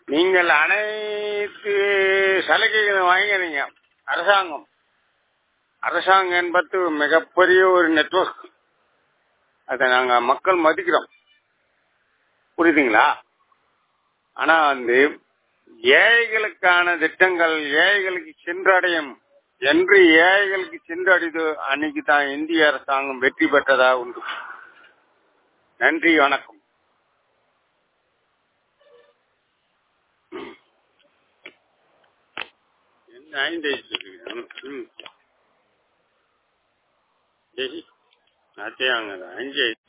நீங்கள் அனைத்து சலுகைகளும் வாங்கிறீங்க அரசாங்கம் அரசாங்கம் என்பது மிகப்பெரிய ஒரு நெட்வொர்க் அதை நாங்க மக்கள் மதிக்கிறோம் புரியுதுங்களா ஆனா வந்து ஏழைகளுக்கான திட்டங்கள் ஏழைகளுக்கு சென்றடையும் என்று ஏழைகளுக்கு சென்றடைது அன்னைக்கு தான் இந்திய அரசாங்கம் வெற்றி பெற்றதா உண்டு நன்றி வணக்கம் என்ன ஐந்து ம் சரி அத்தையாங்க அஞ்சு